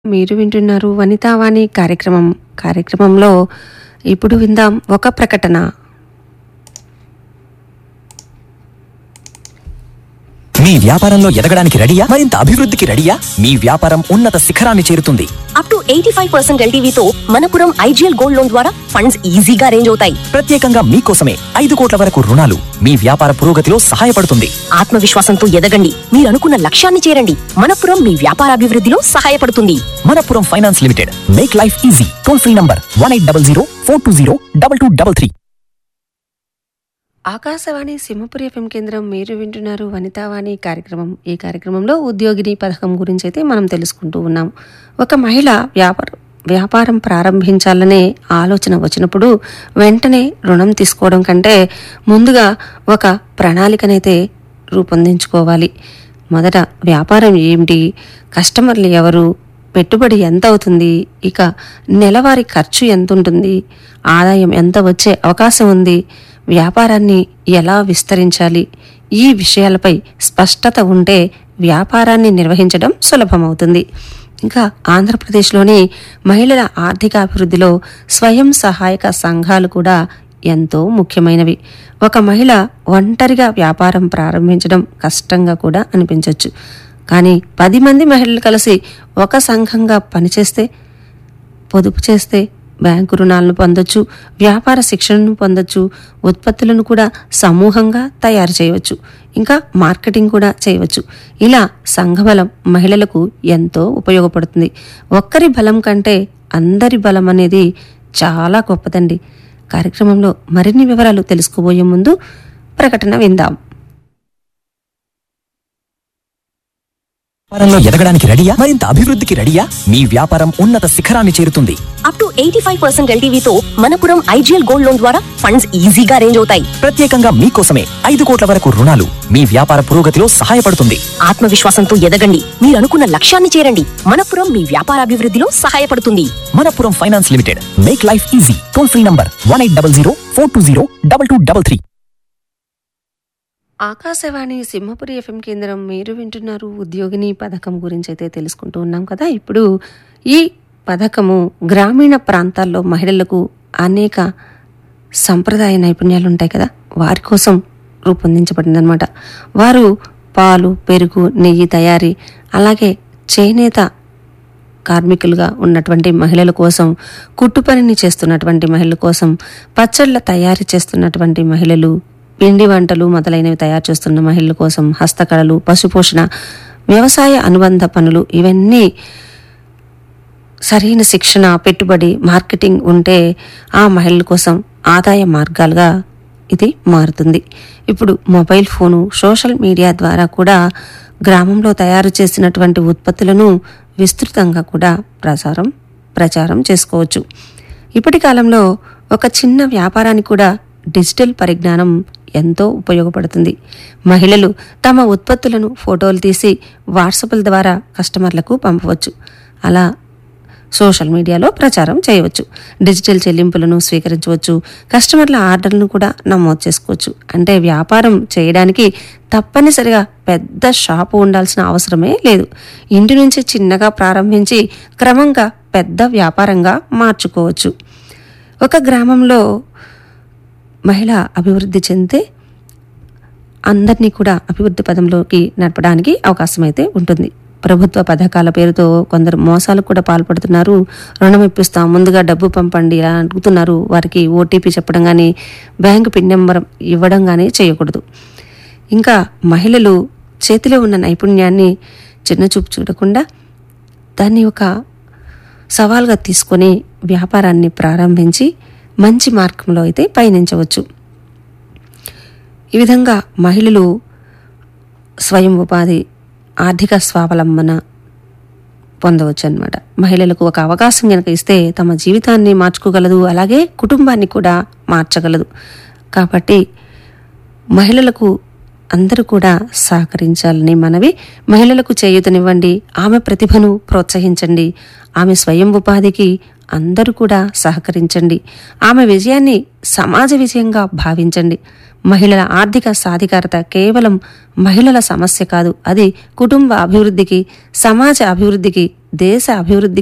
మీరు వింటున్నారు వనితావాణి కార్యక్రమం కార్యక్రమంలో ఇప్పుడు విందాం ఒక ప్రకటన మీ వ్యాపారంలో ఎదగడానికి రెడీయా మరింత అభివృద్ధికి రెడీయా మీ వ్యాపారం ఉన్నత శిఖరాన్ని చేరుతుంది up to eighty five percent ఎల్టీవీతో మనపురం ఐజీఎల్ గోల్డ్ లోన్ ద్వారా ఫండ్స్ ఈజీగా అరేంజ్ అవుతాయి ప్రత్యేకంగా మీకోసమే ఐదు కోట్ల వరకు రుణాలు మీ వ్యాపార పురోగతిలో సహాయపడుతుంది ఆత్మవిశ్వాసంతో ఎదగండి మీరు అనుకున్న లక్ష్యాన్ని చేరండి మనపురం మీ వ్యాపారాభివృద్ధిలో సహాయపడుతుంది Manappuram finance limited make life easy toll free number one eight double zero four two zero double two double three Akashvani Simhapuri FM కేంద్రం మీరు వింటున్నారు వనితావాణి కార్యక్రమం ఈ కార్యక్రమంలో ఉద్యోగిని పథకం గురించి అయితే మనం తెలుసుకుంటూ ఉన్నాం ఒక మహిళ వ్యాపార వ్యాపారం ప్రారంభించాలనే ఆలోచన వచ్చినప్పుడు వెంటనే రుణం తీసుకోవడం కంటే ముందుగా ఒక ప్రణాళికనైతే రూపొందించుకోవాలి మొదట వ్యాపారం ఏమిటి కస్టమర్లు ఎవరు పెట్టుబడి ఎంత అవుతుంది ఇక నెలవారీ ఖర్చు ఎంత ఉంటుంది ఆదాయం ఎంత వచ్చే అవకాశం ఉంది వ్యాపారాన్ని ఎలా విస్తరించాలి ఈ విషయాలపై స్పష్టత ఉంటే వ్యాపారాన్ని నిర్వహించడం సులభమవుతుంది ఇంకా ఆంధ్రప్రదేశ్లోని మహిళల ఆర్థిక అభివృద్ధిలో స్వయం సహాయక సంఘాలు కూడా ఎంతో ముఖ్యమైనవి ఒక మహిళ ఒంటరిగా వ్యాపారం ప్రారంభించడం కష్టంగా కూడా అనిపించవచ్చు కానీ పది మంది మహిళలు కలిసి ఒక సంఘంగా పనిచేస్తే పొదుపు చేస్తే బ్యాంకు రుణాలను పొందొచ్చు వ్యాపార శిక్షణను పొందొచ్చు ఉత్పత్తులను కూడా సమూహంగా తయారు చేయవచ్చు ఇంకా మార్కెటింగ్ కూడా చేయవచ్చు ఇలా సంఘబలం మహిళలకు ఎంతో ఉపయోగపడుతుంది ఒక్కరి బలం కంటే అందరి బలం అనేది చాలా గొప్పదండి కార్యక్రమంలో మరిన్ని వివరాలు తెలుసుకోబోయే ముందు ప్రకటన విందాం వ్యాపారంలో ఎదగడానికి రెడీయా మరింత అభివృద్ధికి రెడీయా మీ వ్యాపారం ఉన్నత శిఖరాన్ని చేరుతుంది up to eighty five percent ఎల్టీవీతో మనపురం ఐజీఎల్ గోల్డ్ లోన్ ద్వారా ఫండ్స్ ఈజీగా అరేంజ్ అవుతాయి ప్రత్యేకంగా మీకోసమే ఐదు కోట్ల వరకు రుణాలు మీ వ్యాపార పురోగతిలో సహాయపడుతుంది ఆత్మవిశ్వాసంతో ఎదగండి మీరు అనుకున్న లక్ష్యాన్ని చేరండి మనపురం మీ వ్యాపారాభివృద్ధిలో సహాయపడుతుంది Manappuram finance limited make life easy toll free number one eight double zero four two zero double two double three Akashvani Simhapuri FM కేంద్రం మీరు వింటున్నారు ఉద్యోగిని పథకం గురించి అయితే తెలుసుకుంటూ ఉన్నాం కదా ఇప్పుడు ఈ పథకము గ్రామీణ ప్రాంతాల్లో మహిళలకు అనేక సంప్రదాయ నైపుణ్యాలు ఉంటాయి కదా వారి కోసం రూపొందించబడిందనమాట వారు పాలు పెరుగు నెయ్యి తయారీ అలాగే చేనేత కార్మికులుగా ఉన్నటువంటి మహిళల కోసం కుట్టు పనిని చేస్తున్నటువంటి మహిళల కోసం పచ్చళ్ళ తయారీ చేస్తున్నటువంటి మహిళలు పిండి వంటలు మొదలైనవి తయారు చేస్తున్న మహిళల కోసం హస్తకళలు పశుపోషణ వ్యవసాయ అనుబంధ పనులు ఇవన్నీ సరైన శిక్షణ పెట్టుబడి మార్కెటింగ్ ఉంటే ఆ మహిళల కోసం ఆదాయ మార్గాలుగా ఇది మారుతుంది ఇప్పుడు మొబైల్ ఫోను సోషల్ మీడియా ద్వారా కూడా గ్రామంలో తయారు చేసినటువంటి ఉత్పత్తులను విస్తృతంగా కూడా ప్రచారం ప్రచారం చేసుకోవచ్చు ఇప్పటి కాలంలో ఒక చిన్న వ్యాపారానికి కూడా డిజిటల్ పరిజ్ఞానం ఎంతో ఉపయోగపడుతుంది మహిళలు తమ ఉత్పత్తులను ఫోటోలు తీసి వాట్సాప్ల ద్వారా కస్టమర్లకు పంపవచ్చు అలా సోషల్ మీడియాలో ప్రచారం చేయవచ్చు డిజిటల్ చెల్లింపులను స్వీకరించవచ్చు కస్టమర్ల ఆర్డర్లను కూడా నమోదు చేసుకోవచ్చు అంటే వ్యాపారం చేయడానికి తప్పనిసరిగా పెద్ద షాపు ఉండాల్సిన అవసరమే లేదు ఇంటి నుంచి చిన్నగా ప్రారంభించి క్రమంగా పెద్ద వ్యాపారంగా మార్చుకోవచ్చు ఒక గ్రామంలో మహిళ అభివృద్ధి చెందితే అందరినీ కూడా అభివృద్ధి పదంలోకి నడపడానికి అవకాశం అయితే ఉంటుంది ప్రభుత్వ పథకాల పేరుతో కొందరు మోసాలకు కూడా పాల్పడుతున్నారు రుణం ఇప్పిస్తాం ముందుగా డబ్బు పంపండి ఇలా అడుగుతున్నారు వారికి ఓటీపీ చెప్పడం కానీ బ్యాంకు పిన్ నెంబర్ ఇవ్వడం కానీ చేయకూడదు ఇంకా మహిళలు చేతిలో ఉన్న నైపుణ్యాన్ని చిన్నచూపు చూడకుండా దాన్ని ఒక సవాల్గా తీసుకొని వ్యాపారాన్ని ప్రారంభించి మంచి మార్గంలో అయితే పయనించవచ్చు ఈ విధంగా మహిళలు స్వయం ఉపాధి ఆర్థిక స్వావలంబన పొందవచ్చు అనమాట మహిళలకు ఒక అవకాశం కనుక ఇస్తే తమ జీవితాన్ని మార్చుకోగలదు అలాగే కుటుంబాన్ని కూడా మార్చగలదు కాబట్టి మహిళలకు అందరూ కూడా సహకరించాలని మనవి మహిళలకు చేయూతనివ్వండి ఆమె ప్రతిభను ప్రోత్సహించండి ఆమె స్వయం ఉపాధికి అందరూ కూడా సహకరించండి ఆమె విజయాన్ని సమాజ విజయంగా భావించండి మహిళల ఆర్థిక సాధికారత కేవలం మహిళల సమస్య కాదు అది కుటుంబ అభివృద్ధికి సమాజ అభివృద్ధికి దేశ అభివృద్ధి